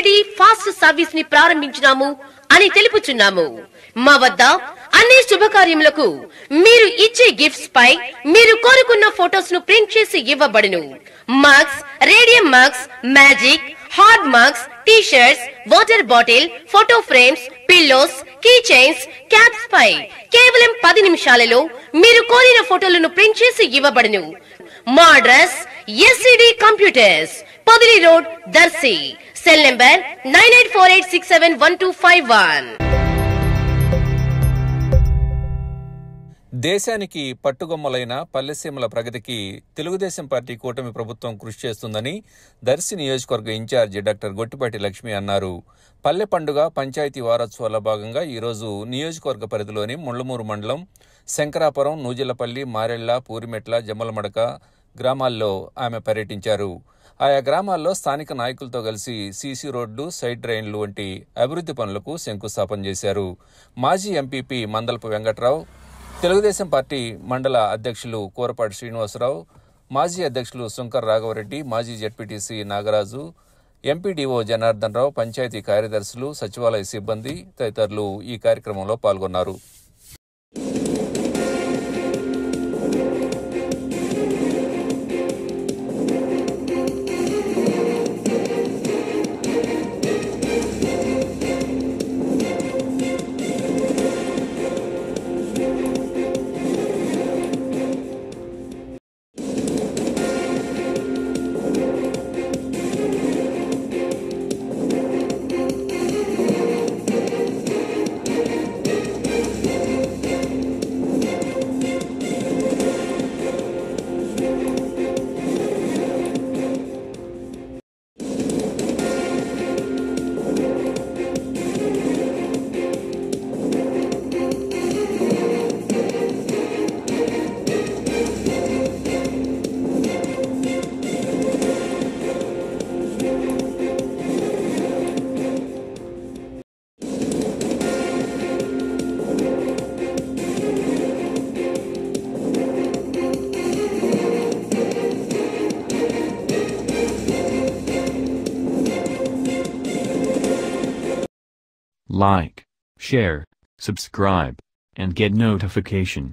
SCD fast service ని ప్రారంభించినాము అని తెలుపుచున్నాము మా వద్ద అన్ని శుభకార్యములకు మీరు ఇచ్చే గిఫ్ట్స్ పై మీరు కోరుకున్న ఫొటోస్ ను ప్రింట్ చేసి ఇవ్వబడును mugs radium mugs magic hard mugs T shirts water bottle photo frames pillows key chains caps పై కేవలం పది నిమిషాలలో మీరు కోరిన ఫోటోలను ప్రింట్ చేసి ఇవ్వబడును మా address SCD computers Podili road Darsi cell number nine eight four eight six seven one two five one దేశానికి పట్టుగొమ్మలైన పల్లెసీమల ప్రగతికి తెలుగుదేశం పార్టీ కూటమి ప్రభుత్వం కృషి చేస్తుందని దర్శి నియోజకవర్గ ఇన్ఛార్జి డాక్టర్ గొట్టిపాటి లక్ష్మి అన్నారు పల్లె పండుగ పంచాయతీ వారోత్సవాల భాగంగా ఈరోజు నియోజకవర్గ పరిధిలోని ముళ్లమూరు మండలం శంకరాపురం నూజిలపల్లి మారెళ్ల పూరిమెట్ల జమ్మలమడక గ్రామాల్లో ఆమె పర్యటించారు ఆయా గ్రామాల్లో స్థానిక నాయకులతో కలిసి సీసీ రోడ్లు సైడ్ డ్రైన్లు వంటి అభివృద్ధి పనులకు శంకుస్థాపన చేశారు మాజీ ఎంపీపీ మందలపు వెంకట్రావు తెలుగుదేశం పార్టీ మండల అధ్యక్షులు కూరపాటి శ్రీనివాసరావు మాజీ అధ్యక్షులు శంకర్ రాఘవరెడ్డి మాజీ జడ్పీటీసీ నాగరాజు ఎంపీడీఓ జనార్దన్ రావు పంచాయతీ కార్యదర్శులు సచివాలయ సిబ్బంది తదితరులు ఈ కార్యక్రమంలో పాల్గొన్నారు Like, share, subscribe, and get notification.